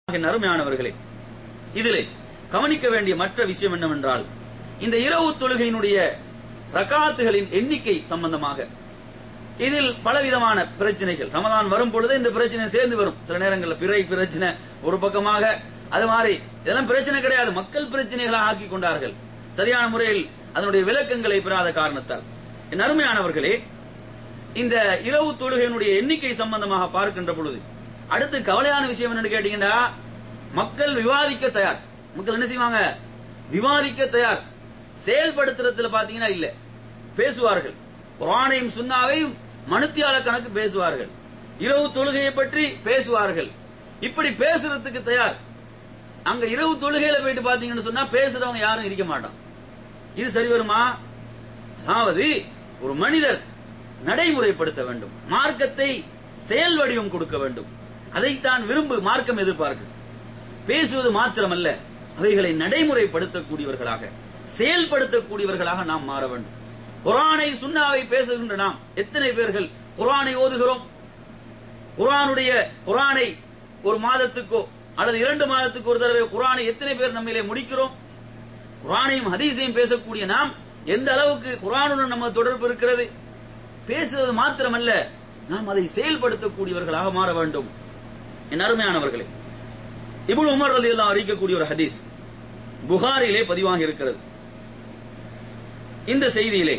என் அருமையானவர்களே இதிலே கவனிக்க வேண்டிய மற்ற விஷயம் என்னவென்றால் இந்த இரவு தொழுகையினுடைய ரகாத்துகளின் எண்ணிக்கை சம்பந்தமாக இதில் பலவிதமான பிரச்சனைகள் ரமதான் வரும் பொழுது இந்த பிரச்சனை சேர்ந்து வரும் சில நேரங்களில் பிறை பிரச்சனை ஒரு பக்கமாக அது மாதிரி இதெல்லாம் பிரச்சனை கிடையாது மக்கள் பிரச்சனைகளாக ஆக்கி கொண்டார்கள் சரியான முறையில் அதனுடைய விளக்கங்களை பெறாத காரணத்தால் என் அருமையானவர்களே இந்த இரவு தொழுகையினுடைய எண்ணிக்கை சம்பந்தமாக பார்க்கின்ற பொழுது அடுத்து கவலையான விஷயம் என்னன்னு கேட்டீங்கன்னா மக்கள் விவாதிக்க தயார் மக்கள் என்ன செய்வாங்க விவாதிக்க தயார் செயல்படுத்துறதுல பாத்தீங்கன்னா இல்ல பேசுவார்கள் குரானையும் சுண்ணாவையும் மனுத்தியால கணக்கு பேசுவார்கள் இரவு தொழுகையை பற்றி பேசுவார்கள் இப்படி பேசுறதுக்கு தயார் அங்க இரவு தொழுகையில போயிட்டு பாத்தீங்கன்னு சொன்னா பேசுறவங்க யாரும் இருக்க மாட்டான் இது சரி வருமா அதாவது ஒரு மனிதர் நடைமுறைப்படுத்த வேண்டும் மார்க்கத்தை செயல் வடிவம் கொடுக்க வேண்டும் அதைத்தான் விரும்பு மார்க்கம் எதிர்பார்க்கு பேசுவது மாத்திரமல்ல அவைகளை நடைமுறைப்படுத்தக்கூடியவர்களாக செயல்படுத்தக்கூடியவர்களாக நாம் மாற வேண்டும் குரானை சுண்ணாவை பேசுகின்ற நாம் எத்தனை பேர்கள் குரானை ஓதுகிறோம் குரானுடைய குரானை ஒரு மாதத்துக்கோ அல்லது இரண்டு மாதத்துக்கு ஒரு தடவை குரானை எத்தனை பேர் நம்மிலே முடிக்கிறோம் குரானையும் ஹதீஸையும் பேசக்கூடிய நாம் எந்த அளவுக்கு குரானுடன் நம்ம தொடர்பு இருக்கிறது பேசுவது மாத்திரமல்ல நாம் அதை செயல்படுத்தக்கூடியவர்களாக மாற வேண்டும் என் அருமையானவர்களே இபுல் உமர் ரதி எல்லாம் அறிக்கக்கூடிய ஒரு ஹதீஸ் புகாரிலே பதிவாகி இருக்கிறது இந்த செய்தியிலே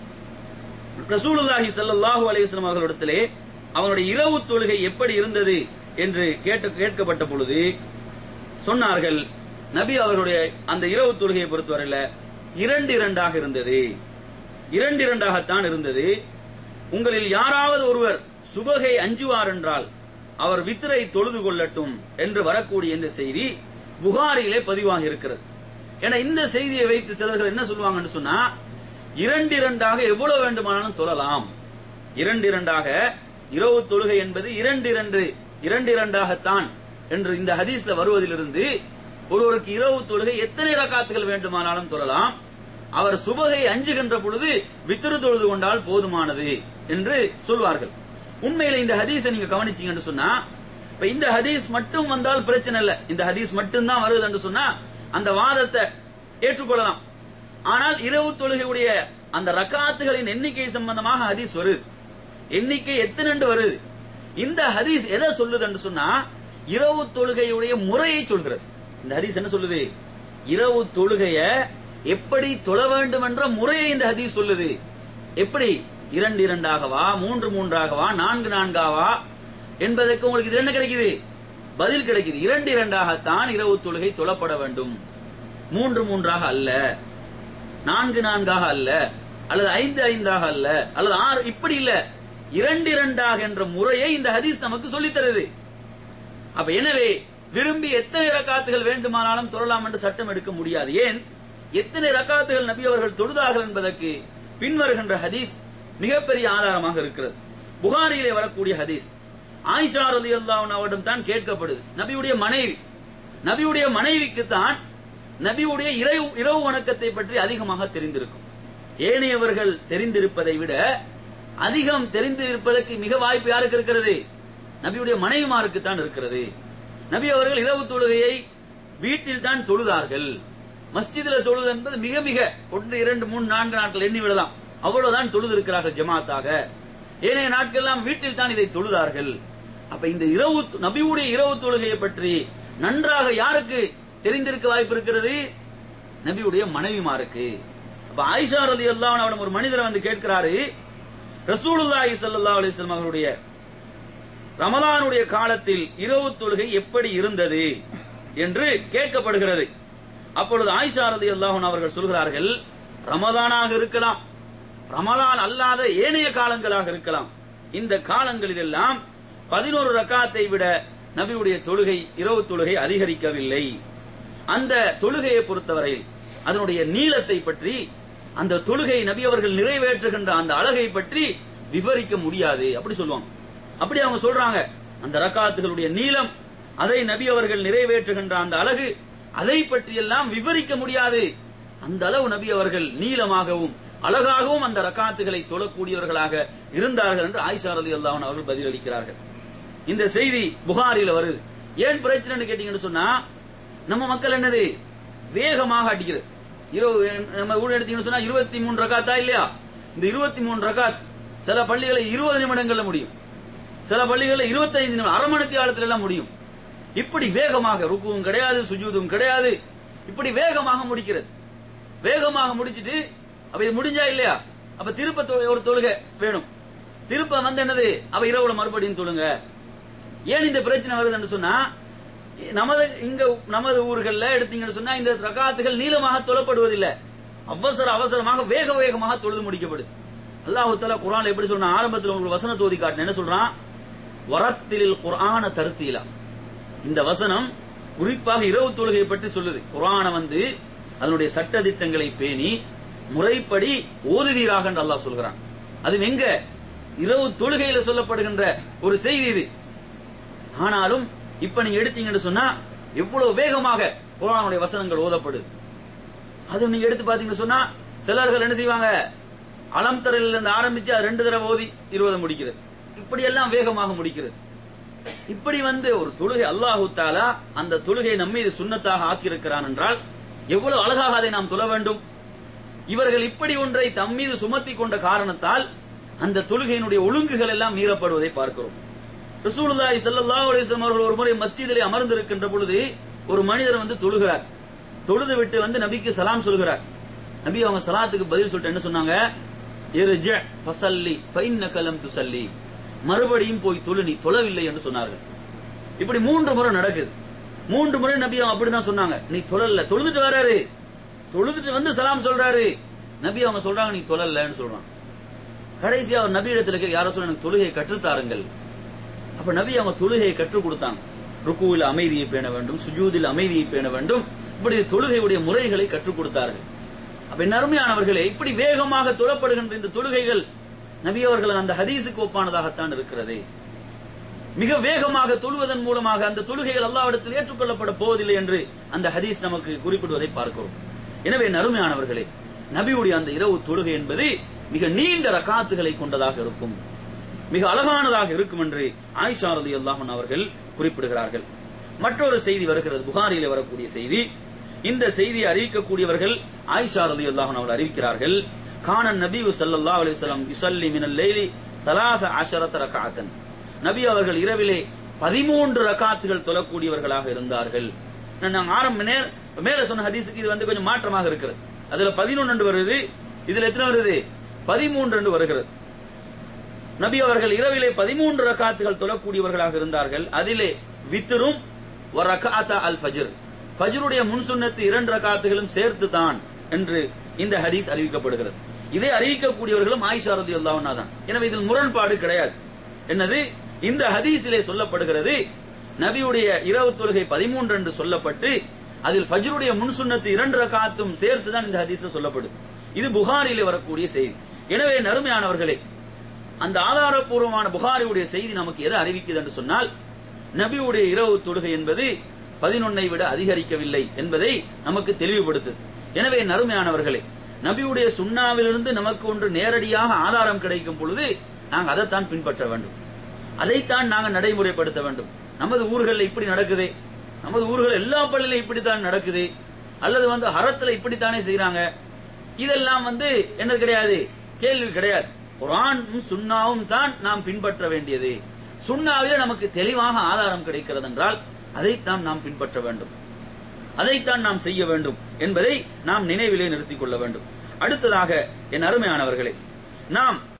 ரசூலுல்லாஹி ஸல்லல்லாஹு அலைஹி வஸல்லம் அவர்களிடத்திலே அவனுடைய இரவு தொழுகை எப்படி இருந்தது என்று கேட்டு கேட்கப்பட்ட பொழுது சொன்னார்கள் நபி அவருடைய அந்த இரவு தொழுகையை பொறுத்தவரையில இரண்டு இரண்டாக இருந்தது இரண்டு இரண்டாகத்தான் இருந்தது உங்களில் யாராவது ஒருவர் சுபகை அஞ்சுவார் என்றால் அவர் வித்திரை தொழுது கொள்ளட்டும் என்று வரக்கூடிய இந்த செய்தி புகாரிலே பதிவாகி இருக்கிறது ஏன்னா இந்த செய்தியை வைத்து சிலர்கள் என்ன சொல்லுவாங்கன்னு சொன்னா இரண்டு இரண்டாக எவ்வளவு வேண்டுமானாலும் தொழலாம் இரண்டு இரண்டாக இரவு தொழுகை என்பது இரண்டு இரண்டு இரண்டு இரண்டாகத்தான் என்று இந்த ஹதீஸ்ல வருவதிலிருந்து ஒருவருக்கு இரவு தொழுகை எத்தனை ரக்காத்துகள் வேண்டுமானாலும் தொழலாம் அவர் சுபகை அஞ்சுகின்ற பொழுது வித்திரு தொழுது கொண்டால் போதுமானது என்று சொல்வார்கள் உண்மையில இந்த ஹதீஸை நீங்க கவனிச்சீங்கன்னு சொன்னா இப்ப இந்த ஹதீஸ் மட்டும் வந்தால் பிரச்சனை இல்ல இந்த ஹதீஸ் மட்டும் தான் வருது என்று சொன்னா அந்த வாதத்தை ஏற்றுக்கொள்ளலாம் ஆனால் இரவு தொழுகையுடைய அந்த ரக்காத்துகளின் எண்ணிக்கை சம்பந்தமாக ஹதீஸ் வருது எண்ணிக்கை எத்தனை வருது இந்த ஹதீஸ் எதை சொல்லுது என்று சொன்னா இரவு தொழுகையுடைய முறையை சொல்கிறது இந்த ஹதீஸ் என்ன சொல்லுது இரவு தொழுகைய எப்படி தொழ வேண்டும் என்ற முறையை இந்த ஹதீஸ் சொல்லுது எப்படி இரண்டு இரண்டாகவா மூன்று மூன்றாகவா நான்கு நான்காவா என்பதற்கு உங்களுக்கு இது என்ன கிடைக்குது பதில் கிடைக்குது இரண்டு இரண்டாகத்தான் இரவு தொழுகை தொழப்பட வேண்டும் மூன்று மூன்றாக அல்ல நான்கு நான்காக அல்ல அல்லது ஐந்து ஐந்தாக அல்ல அல்லது ஆறு இப்படி இல்ல இரண்டு இரண்டாக என்ற முறையை இந்த ஹதீஸ் நமக்கு சொல்லித் தருது அப்ப எனவே விரும்பி எத்தனை ரக்காத்துகள் வேண்டுமானாலும் தொழலாம் என்று சட்டம் எடுக்க முடியாது ஏன் எத்தனை ரக்காத்துகள் நபி அவர்கள் தொழுதார்கள் என்பதற்கு பின்வருகின்ற ஹதீஸ் மிகப்பெரிய ஆதாரமாக இருக்கிறது புகாரியிலே வரக்கூடிய ஹதீஸ் ஆயிஷா ரதி அல்லாஹ் அவரிடம் தான் கேட்கப்படுது நபியுடைய மனைவி நபியுடைய மனைவிக்கு தான் நபியுடைய இரவு இரவு வணக்கத்தை பற்றி அதிகமாக தெரிந்திருக்கும் ஏனையவர்கள் தெரிந்திருப்பதை விட அதிகம் தெரிந்திருப்பதற்கு மிக வாய்ப்பு யாருக்கு இருக்கிறது நபியுடைய மனைவிமாருக்கு தான் இருக்கிறது நபி அவர்கள் இரவு தொழுகையை வீட்டில் தான் தொழுதார்கள் மஸ்ஜிதில் தொழுது என்பது மிக மிக ஒன்று இரண்டு மூணு நான்கு நாட்கள் எண்ணி விடலாம் அவ்வளவுதான் தொழுது இருக்கிறார்கள் ஜமாத்தாக ஏனைய நாட்கள் எல்லாம் வீட்டில் தான் இதை தொழுதார்கள் அப்ப இந்த இரவு நபியுடைய இரவு தொழுகையை பற்றி நன்றாக யாருக்கு தெரிந்திருக்க வாய்ப்பு இருக்கிறது நபியுடைய மனைவிமாருக்கு அப்ப ஆயிஷா ரதி அல்லாஹ் அவன் ஒரு மனிதர் வந்து கேட்கிறாரு ரசூலுல்லாஹி ஸல்லல்லாஹு அலைஹி வஸல்லம் அவருடைய ரமலானுடைய காலத்தில் இரவு தொழுகை எப்படி இருந்தது என்று கேட்கப்படுகிறது அப்பொழுது ஆயிஷா ரதி அல்லாஹன் அவர்கள் சொல்கிறார்கள் ரமதானாக இருக்கலாம் ரமலான் அல்லாத ஏனைய காலங்களாக இருக்கலாம் இந்த காலங்களில் எல்லாம் பதினோரு ரக்காத்தை விட நபியுடைய தொழுகை இரவு தொழுகை அதிகரிக்கவில்லை அந்த தொழுகையை பொறுத்தவரையில் அதனுடைய நீளத்தை பற்றி அந்த தொழுகை நபி அவர்கள் நிறைவேற்றுகின்ற அந்த அழகை பற்றி விவரிக்க முடியாது அப்படி சொல்லுவாங்க அப்படி அவங்க சொல்றாங்க அந்த ரக்காத்துகளுடைய நீளம் அதை நபி அவர்கள் நிறைவேற்றுகின்ற அந்த அழகு அதை பற்றியெல்லாம் விவரிக்க முடியாது அந்த அளவு நபி அவர்கள் நீளமாகவும் அழகாகவும் அந்த ரக்காத்துகளை தொழக்கூடியவர்களாக இருந்தார்கள் என்று ஆயிஷா ரதி அல்லாஹன் அவர்கள் பதிலளிக்கிறார்கள் இந்த செய்தி புகாரில வருது ஏன் பிரச்சனைன்னு கேட்டீங்கன்னு சொன்னா நம்ம மக்கள் என்னது வேகமாக அடிக்கிறது இரவு நம்ம ஊர் எடுத்தீங்கன்னு சொன்னா இருபத்தி மூணு ரகாத்தா இல்லையா இந்த இருபத்தி மூணு ரகாத் சில பள்ளிகளில் இருபது நிமிடங்கள்ல முடியும் சில பள்ளிகளில் இருபத்தைந்து நிமிடம் அரை மணி காலத்துல எல்லாம் முடியும் இப்படி வேகமாக ருக்குவும் கிடையாது சுஜூதும் கிடையாது இப்படி வேகமாக முடிக்கிறது வேகமாக முடிச்சிட்டு அப்ப இது முடிஞ்சா இல்லையா அப்ப திருப்ப தொ- ஒரு தொழுகை வேணும் திருப்ப வந்து என்னது அப்ப இரவுல மறுபடியும் தொழுங்க ஏன் இந்த பிரச்சனை வருதுன்னு சொன்னா நமது இங்க நமது ஊர்கள்ல எடுத்தீங்கன்னு சொன்னா இந்த ரகாத்துகள் நீளமாக தொழப்படுவதில்லை அவசர அவசரமாக வேக வேகமாக தொழுது முடிக்கப்படுது அல்லாஹ் தஆலா குர்ஆன்ல எப்படி சொல்றான் ஆரம்பத்தில் உங்களுக்கு வசனத்தை ஓதி காட்டின என்ன சொல்றான் வரத்திலில் குர்ஆன தருத்தீலா இந்த வசனம் குறிப்பாக இரவு தொழுகையை பற்றி சொல்லுது குர்ஆனை வந்து அதனுடைய சட்ட திட்டங்களை பேணி முறைப்படி ஓதுவீராக என்று அல்லாஹ் சொல்கிறான் அது எங்க இரவு தொழுகையில சொல்லப்படுகின்ற ஒரு செய்தி இது ஆனாலும் இப்ப நீங்க எடுத்தீங்கன்னு சொன்னா எவ்வளவு வேகமாக குர்ஆனுடைய வசனங்கள் ஓதப்படுது அது நீங்க எடுத்து பாத்தீங்கன்னு சொன்னா சிலர்கள் என்ன செய்வாங்க அலம் தரையில இருந்து ஆரம்பிச்சு அது ரெண்டு தடவை ஓதி இருபதை முடிக்கிறது இப்படி எல்லாம் வேகமாக முடிக்கிறது இப்படி வந்து ஒரு தொழுகை அல்லாஹு தாலா அந்த தொழுகை நம்மீது சுன்னத்தாக ஆக்கியிருக்கிறான் என்றால் எவ்வளவு அழகாக அதை நாம் தொழ வேண்டும் இவர்கள் இப்படி ஒன்றை தம் மீது சுமத்தி கொண்ட காரணத்தால் அந்த தொழுகையினுடைய ஒழுங்குகள் எல்லாம் மீறப்படுவதை பார்க்கிறோம் ரசூலுல்லாஹி ஸல்லல்லாஹு அலைஹி வஸல்லம் அவர்கள் ஒரு முறை மஸ்ஜிதிலே அமர்ந்திருக்கின்ற பொழுது ஒரு மனிதர் வந்து தொழுகிறார் தொழுது விட்டு வந்து நபிக்கு சலாம் சொல்கிறார் நபி அவங்க சலாத்துக்கு பதில் சொல்லிட்டு என்ன சொன்னாங்க இர்ஜ ஃபஸல்லி ஃபைன்னக லம் துஸல்லி மறுபடியும் போய் தொழு நீ தொழவில்லை என்று சொன்னார்கள் இப்படி மூன்று முறை நடக்குது மூன்று முறை நபி அவங்க அப்படிதான் சொன்னாங்க நீ தொழல தொழுதுட்டு வராரு தொழுதுட்டு வந்து சலாம் சொல்றாரு நபி அவங்க சொல்றாங்க நீ தொழலன்னு சொல்றான் கடைசி அவர் நபி இடத்துல யாரோ சொல்ல எனக்கு தொழுகையை கற்றுத்தாருங்கள் அப்ப நபி அவங்க தொழுகையை கற்றுக் கொடுத்தாங்க ருக்குவில் அமைதியை பேண வேண்டும் சுஜூதில் அமைதியை பேண வேண்டும் இப்படி தொழுகையுடைய முறைகளை கற்றுக் கொடுத்தார்கள் அப்ப என் அருமையானவர்களே இப்படி வேகமாக தொழப்படுகின்ற இந்த தொழுகைகள் நபி அவர்கள் அந்த ஹதீஸுக்கு ஒப்பானதாகத்தான் இருக்கிறது மிக வேகமாக தொழுவதன் மூலமாக அந்த தொழுகைகள் அல்லாவிடத்தில் ஏற்றுக்கொள்ளப்பட போவதில்லை என்று அந்த ஹதீஸ் நமக்கு குறிப்பிடுவதை பார்க்கிறோம் எனவே நறுமையானவர்களே நபியுடைய அந்த இரவு தொழுகை என்பது மிக நீண்ட ரகாத்துகளை கொண்டதாக இருக்கும் மிக அழகானதாக இருக்கும் என்று ஆயிஷா ரலி அல்லாஹன் அவர்கள் குறிப்பிடுகிறார்கள் மற்றொரு செய்தி வருகிறது புகாரியில் வரக்கூடிய செய்தி இந்த செய்தியை அறிவிக்கக்கூடியவர்கள் ஆயிஷா ரலி அல்லாஹன் அவர்கள் அறிவிக்கிறார்கள் கானன் நபி ஸல்லல்லாஹு அலைஹி வஸல்லம் யுஸல்லி மினல் லைலி தலாத அஷரத ரகாத்தன் நபி அவர்கள் இரவிலே பதிமூன்று ரகாத்துகள் தொழக்கூடியவர்களாக இருந்தார்கள் நான் ஆரம்ப நேர மேல சொன்ன ஹதீஸுக்கு இது வந்து கொஞ்சம் மாற்றமாக இருக்கிறது அதுல பதினொன்று வருது இதுல எத்தனை வருது பதிமூன்று என்று வருகிறது நபி அவர்கள் இரவிலே பதிமூன்று ரகாத்துகள் தொழக்கூடியவர்களாக இருந்தார்கள் அதிலே வித்தரும் ரகாத்தா அல் ஃபஜ்ர் ஃபஜ்ருடைய முன் சுன்னத்து இரண்டு ரகாத்துகளும் சேர்த்து தான் என்று இந்த ஹதீஸ் அறிவிக்கப்படுகிறது இதை அறிவிக்கக்கூடியவர்களும் ஆயிஷா ரதி அல்லாஹ்னா தான் எனவே இதில் முரண்பாடு கிடையாது என்னது இந்த ஹதீஸிலே சொல்லப்படுகிறது நபியுடைய இரவு தொழுகை பதிமூன்று என்று சொல்லப்பட்டு அதில் ஃபஜ்ருடைய முன் சுன்னத்து இரண்டு ரகாத்தும் சேர்த்து தான் இந்த ஹதீஸ்ல சொல்லப்படுது இது புகாரிலே வரக்கூடிய செய்தி எனவே நறுமையானவர்களே அந்த ஆதாரப்பூர்வமான புகாரியுடைய செய்தி நமக்கு எதை அறிவிக்குது என்று சொன்னால் நபியுடைய இரவு தொழுகை என்பது பதினொன்னை விட அதிகரிக்கவில்லை என்பதை நமக்கு தெளிவுபடுத்துது எனவே நறுமையானவர்களே நபியுடைய சுண்ணாவிலிருந்து நமக்கு ஒன்று நேரடியாக ஆதாரம் கிடைக்கும் பொழுது நாங்கள் அதைத்தான் பின்பற்ற வேண்டும் அதைத்தான் நாங்கள் நடைமுறைப்படுத்த வேண்டும் நமது ஊர்களில் இப்படி நடக்குது நமது ஊர்கள் எல்லா பள்ளியிலும் இப்படித்தான் நடக்குது அல்லது வந்து ஹரத்துல இப்படித்தானே செய்யறாங்க இதெல்லாம் வந்து என்ன கிடையாது கேள்வி கிடையாது குரானும் சுண்ணாவும் தான் நாம் பின்பற்ற வேண்டியது சுண்ணாவிலே நமக்கு தெளிவாக ஆதாரம் கிடைக்கிறது என்றால் அதைத்தான் நாம் பின்பற்ற வேண்டும் அதைத்தான் நாம் செய்ய வேண்டும் என்பதை நாம் நினைவிலே நிறுத்திக் கொள்ள வேண்டும் அடுத்ததாக என் அருமையானவர்களே நாம்